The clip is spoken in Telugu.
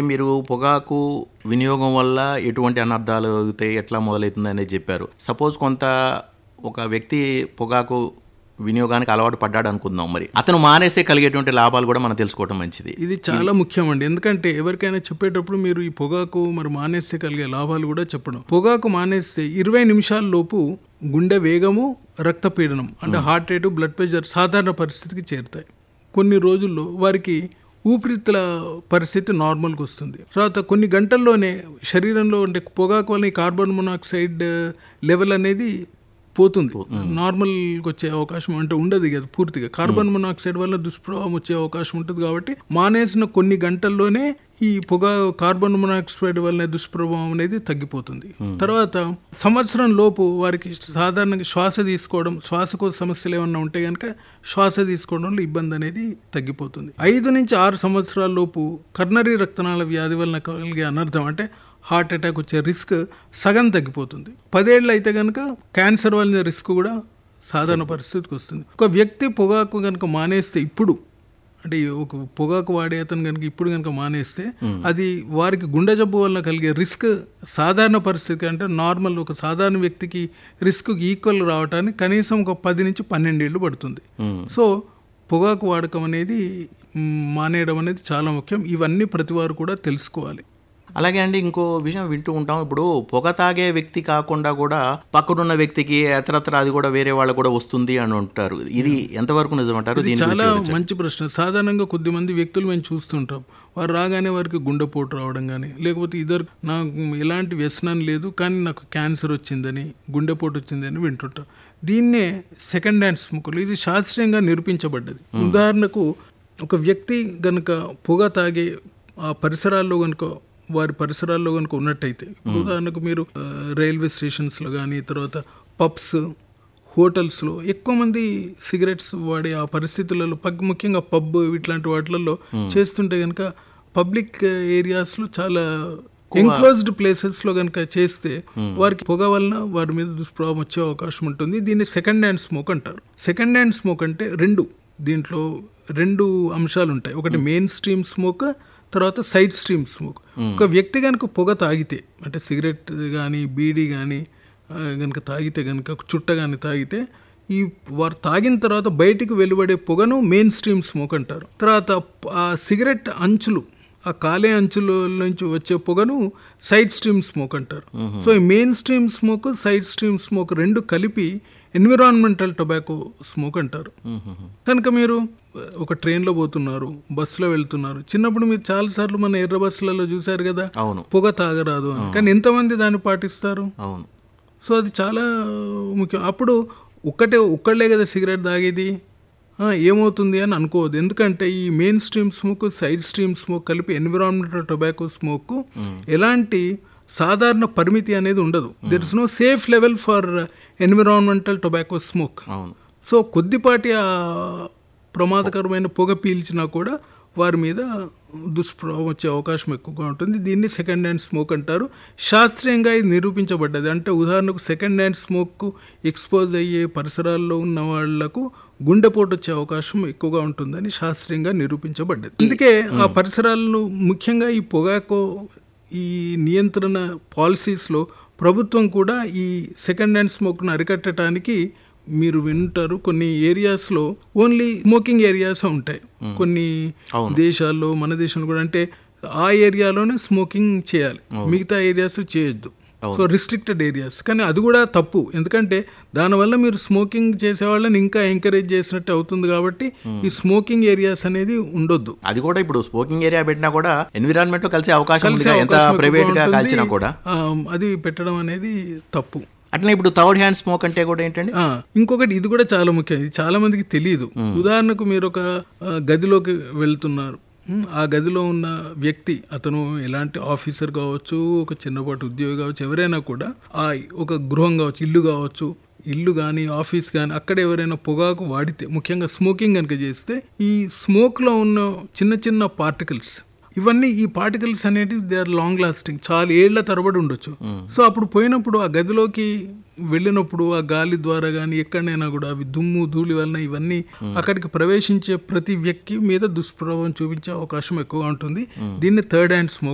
మీరు పొగాకు వినియోగం వల్ల ఎటువంటి అనర్థాలు అవుతాయి ఎట్లా మొదలవుతుంది అనేది చెప్పారు సపోజ్ కొంత ఒక వ్యక్తి పొగాకు వినియోగానికి అలవాటు పడ్డాడు అనుకుందాం మరి అతను మానేస్తే కలిగేటువంటి లాభాలు కూడా మనం తెలుసుకోవడం మంచిది ఇది చాలా ముఖ్యం అండి ఎందుకంటే ఎవరికైనా చెప్పేటప్పుడు మీరు ఈ పొగాకు మరి మానేస్తే కలిగే లాభాలు కూడా చెప్పడం పొగాకు మానేస్తే ఇరవై నిమిషాల లోపు గుండె వేగము రక్తపీడనం అంటే హార్ట్ రేటు బ్లడ్ ప్రెషర్ సాధారణ పరిస్థితికి చేరుతాయి కొన్ని రోజుల్లో వారికి ఊపిరితిత్తుల పరిస్థితి నార్మల్కి వస్తుంది తర్వాత కొన్ని గంటల్లోనే శరీరంలో అంటే పొగాకు వల్ల ఈ కార్బన్ మొనాక్సైడ్ లెవెల్ అనేది పోతుంది నార్మల్కి వచ్చే అవకాశం అంటే ఉండదు కదా పూర్తిగా కార్బన్ మొనాక్సైడ్ వల్ల దుష్ప్రభావం వచ్చే అవకాశం ఉంటుంది కాబట్టి మానేసిన కొన్ని గంటల్లోనే ఈ పొగ కార్బన్ మొనాక్సైడ్ వల్ల దుష్ప్రభావం అనేది తగ్గిపోతుంది తర్వాత సంవత్సరం లోపు వారికి సాధారణంగా శ్వాస తీసుకోవడం శ్వాసకోశ సమస్యలు ఏమన్నా ఉంటే కనుక శ్వాస తీసుకోవడంలో ఇబ్బంది అనేది తగ్గిపోతుంది ఐదు నుంచి ఆరు సంవత్సరాల లోపు కర్నరీ రక్తనాళ వ్యాధి వలన కలిగే అనర్థం అంటే హార్ట్ అటాక్ వచ్చే రిస్క్ సగం తగ్గిపోతుంది పదేళ్ళు అయితే కనుక క్యాన్సర్ వల్ల రిస్క్ కూడా సాధారణ పరిస్థితికి వస్తుంది ఒక వ్యక్తి పొగాకు కనుక మానేస్తే ఇప్పుడు అంటే ఈ ఒక పొగాకు వాడే అతను కనుక ఇప్పుడు కనుక మానేస్తే అది వారికి గుండె జబ్బు వల్ల కలిగే రిస్క్ సాధారణ పరిస్థితి అంటే నార్మల్ ఒక సాధారణ వ్యక్తికి రిస్క్ ఈక్వల్ రావడానికి కనీసం ఒక పది నుంచి పన్నెండేళ్ళు పడుతుంది సో పొగాకు వాడకం అనేది మ్, మానేయడం అనేది చాలా ముఖ్యం ఇవన్నీ ప్రతి వారు కూడా తెలుసుకోవాలి అలాగే అండి ఇంకో విషయం వింటూ ఉంటాం ఇప్పుడు పొగ తాగే వ్యక్తి కాకుండా కూడా పక్కనున్న వ్యక్తికి ఎతరత్ర అది కూడా వేరే వాళ్ళకు కూడా వస్తుంది అని ఉంటారు ఇది ఎంతవరకు నిజమంటారు దీని చాలా గురించి వివరించండి. మంచి ప్రశ్న సాధారణంగా కొద్దిమంది వ్యక్తులు మేము చూస్తుంటాం వారు రాగానే వారికి గుండెపోటు రావడం కానీ లేకపోతే ఇద్దరు నాకు ఎలాంటి వ్యసనం లేదు కానీ నాకు క్యాన్సర్ వచ్చిందని గుండెపోటు వచ్చిందని వింటుంటాం దీన్నే సెకండ్ హ్యాండ్ స్మోకులు ఇది శాస్త్రీయంగా నిరూపించబడ్డది ఉదాహరణకు ఒక వ్యక్తి గనుక పొగ తాగే ఆ పరిసరాల్లో గనుక వారి పరిసరాల్లో కనుక ఉన్నట్టయితే ఇప్పుడు ఉదాహరణకు మీరు ఆ, రైల్వే స్టేషన్స్లో కానీ తర్వాత పబ్స్ హోటల్స్లో ఎక్కువ మంది సిగరెట్స్ వాడే ఆ పరిస్థితులలో పగ్ ముఖ్యంగా పబ్ ఇట్లాంటి వాటిలలో చేస్తుంటే కనుక పబ్లిక్ ఏరియాస్లో చాలా ఎంక్లోజ్డ్ ప్లేసెస్లో కనుక చేస్తే వారికి పొగ వలన వారి మీద దుష్ప్రభావం వచ్చే అవకాశం ఉంటుంది దీన్ని సెకండ్ హ్యాండ్ స్మోక్ అంటారు సెకండ్ హ్యాండ్ స్మోక్ అంటే రెండు దీంట్లో రెండు అంశాలు ఉంటాయి ఒకటి మెయిన్ స్ట్రీమ్ స్మోక్ తర్వాత సైడ్ స్ట్రీమ్ స్మోక్ ఒక వ్యక్తి కనుక పొగ తాగితే అంటే సిగరెట్ కానీ బీడీ కానీ కనుక తాగితే కనుక చుట్ట కానీ తాగితే ఈ వారు తాగిన తర్వాత బయటికి వెలువడే పొగను మెయిన్ స్ట్రీమ్ స్మోక్ అంటారు తర్వాత ఆ సిగరెట్ అంచులు ఆ కాలే అంచుల నుంచి వచ్చే పొగను సైడ్ స్ట్రీమ్ స్మోక్ అంటారు సో ఈ main stream smoke side stream smoke రెండు కలిపి ఎన్విరాన్మెంటల్ టొబాకో స్మోక్ అంటారు కనుక మీరు ఒక ట్రైన్లో పోతున్నారు బస్సులో వెళ్తున్నారు చిన్నప్పుడు మీరు చాలాసార్లు మన ఎర్ర బస్సులలో చూశారు కదా అవును పొగ తాగరాదు అని కానీ ఎంతమంది దాన్ని పాటిస్తారు అవును సో అది చాలా ముఖ్యం అప్పుడు ఒక్కటే ఒక్కళ్ళే కదా సిగరెట్ తాగేది ఆ, ఏమవుతుంది అని అనుకోవద్దు ఎందుకంటే ఈ main stream smoke side stream smoke కలిపి ఎన్విరాన్మెంటల్ టొబాకో స్మోక్ ఎలాంటి సాధారణ పరిమితి అనేది ఉండదు there is no safe level for environmental tobacco smoke అవును సో కొద్దిపాటి ఆ ప్రమాదకరమైన పొగ పీల్చినా కూడా వారి మీద దుష్ప్రభావం వచ్చే అవకాశం ఎక్కువగా ఉంటుంది దీన్ని సెకండ్ హ్యాండ్ స్మోక్ అంటారు శాస్త్రీయంగా ఇది నిరూపించబడ్డది అంటే ఉదాహరణకు సెకండ్ హ్యాండ్ స్మోక్కు ఎక్స్పోజ్ అయ్యే పరిసరాల్లో ఉన్న వాళ్లకు గుండెపోటు వచ్చే అవకాశం ఎక్కువగా ఉంటుందని శాస్త్రీయంగా నిరూపించబడ్డది అందుకే ఆ పరిసరాలను ముఖ్యంగా ఈ పొగాకో ఈ నియంత్రణ పాలసీస్లో ప్రభుత్వం కూడా ఈ సెకండ్ హ్యాండ్ స్మోక్ను అరికట్టడానికి మీరు వింటారు కొన్ని ఏరియాస్లో ఓన్లీ స్మోకింగ్ ఏరియాస్ ఉంటాయి కొన్ని దేశాల్లో మన దేశంలో కూడా అంటే ఆ ఏరియాలోనే స్మోకింగ్ చేయాలి మిగతా ఏరియాస్ చేయొద్దు సో రిస్ట్రిక్టెడ్ ఏరియాస్ కానీ అది కూడా తప్పు ఎందుకంటే దానివల్ల మీరు స్మోకింగ్ చేసే వాళ్ళని ఇంకా ఎంకరేజ్ చేసినట్టు అవుతుంది కాబట్టి ఈ స్మోకింగ్ ఏరియాస్ అనేది ఉండొద్దు అది కూడా ఇప్పుడు స్మోకింగ్ ఏరియా పెట్టినా కూడా ఎన్విరాన్మెంట్ లో కలిసే అవకాశం ఉంది కలిసే కదా, ఎంత అవకాశం ప్రైవేట్ గా ఎక్కువగా ఉంటుంది. కాల్చినా కూడా ఆ, అది పెట్టడం అనేది తప్పు అట్లనే ఇప్పుడు థర్డ్ హ్యాండ్ స్మోక్ అంటే కూడా ఏంటండి ఆ, ఇంకొకటి ఇది కూడా చాలా ముఖ్యం ఇది చాలా మందికి తెలియదు ఉదాహరణకు మీరు ఒక ఆ, గదిలోకి వెళ్తున్నారు ఉమ్, ఆ గదిలో ఉన్న వ్యక్తి అతను ఎలాంటి ఆఫీసర్ కావచ్చు ఒక చిన్నపాటి ఉద్యోగి కావచ్చు ఎవరైనా కూడా ఆ ఒక గృహం కావచ్చు ఇల్లు కావచ్చు ఇల్లు కానీ ఆఫీస్ కానీ అక్కడ ఎవరైనా పొగాకు వాడితే ముఖ్యంగా స్మోకింగ్ కనుక చేస్తే ఈ స్మోక్లో ఉన్న చిన్న చిన్న పార్టికల్స్ ఇవన్నీ ఈ పార్టికల్స్ అనేటివి దే ఆర్ లాంగ్ లాస్టింగ్ చాలా ఏళ్ల తరబడి ఉండొచ్చు సో అప్పుడు పోయినప్పుడు ఆ గదిలోకి వెళ్ళినప్పుడు ఆ గాలి ద్వారా కానీ ఎక్కడైనా కూడా అవి దుమ్ము ధూళి వలన ఇవన్నీ అక్కడికి ప్రవేశించే ప్రతి వ్యక్తి మీద దుష్ప్రభావం చూపించే అవకాశం ఎక్కువగా ఉంటుంది దీన్ని థర్డ్ హ్యాండ్ స్మోక్